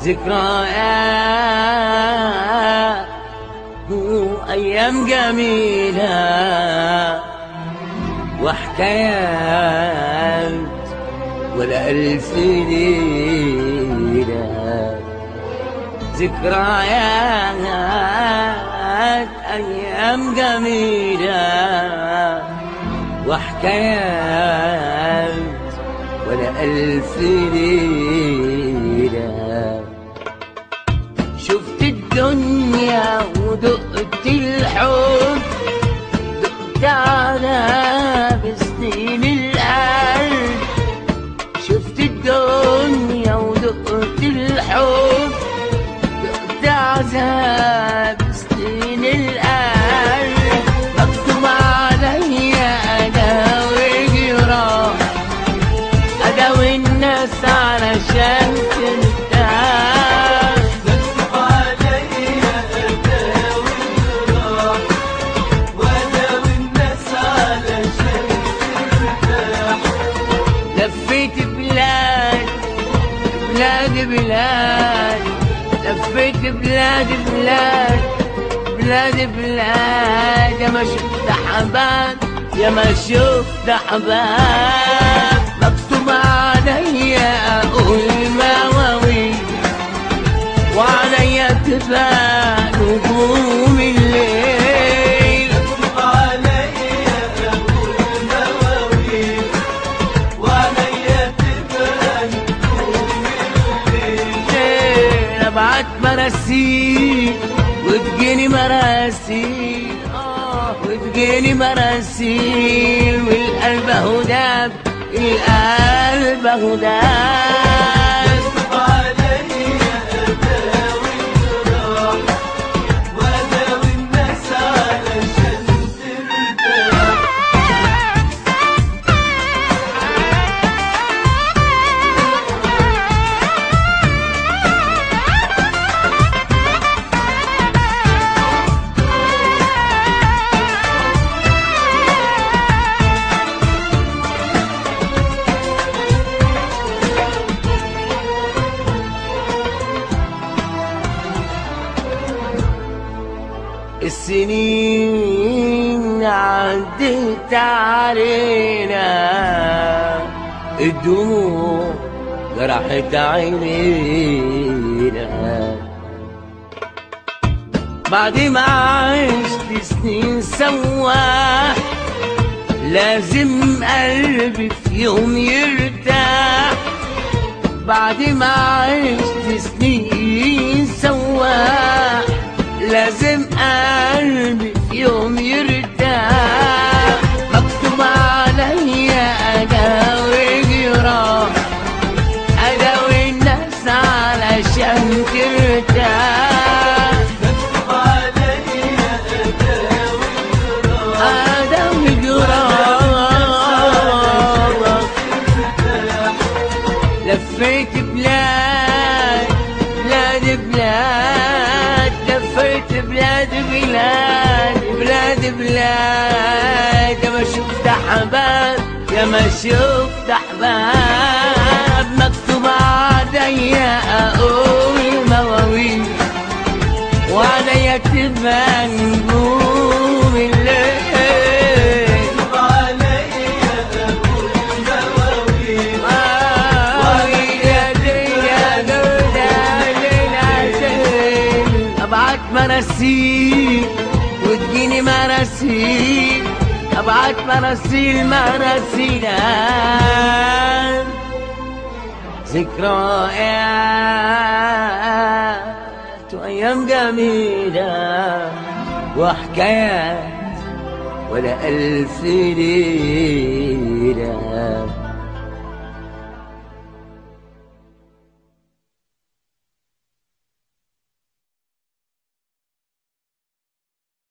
ذكريات وأيام جميلة وحكايات ولا ألف ليلة ذكريات أيام جميلة وحكايات ولا ألف ليلة شفت الدنيا ودقت الحب دقت على بسنين القلب شفت الدنيا ودقت الحب دقت عذاب سنين القلب مكتوب عليا انا وجراح اداوي الناس علشان ترتاح مكتوب عليا أداوي الجراح وأداوي الناس علشان ترتاح لفيت بلاد بلاد بلاد لفيت بلاد بلاد بلاد بلاد يا ما شفت حباب يا ما شفت حباب مكتوب عليا اقول مواويل وعليا تبان نجوم الليل مكتوب عليا أقول مواويل وعليا تبقى نجوم الليل ابعت مراسيل وتجيني مراسيل اه وتجيني مراسيل والقلب اهو داب القلب اهو داب مكتوب عليا أداوي الجراح وأداوي الناس علشان ترتاح السنين عدت علينا الدموع جرحت عينينا بعد ما عشت سنين سوا لازم قلبي في يوم يرتاح بعد ما عشت سنين سوا لازم قلبي في يوم يرتاح مكتوب عليا اداوي جراح اداوي الناس علشان ترتاح مكتوب عليا أداوي الجراح اداوي جراح لفيت بلاد بلاد بلاد لفيت بلاد بلاد بلاد بلاد يا ما شفت احباب يا ما شفت احباب مكتوب عليا اقول مواويل وعليا تبقى نجوم الليل مكتوب عليا أقول مواويل ابعت مراسيل وتجيني مراسيل ابعت مراسيل مراسيل ذكريات وايام جميله وحكايات ولا الف ليله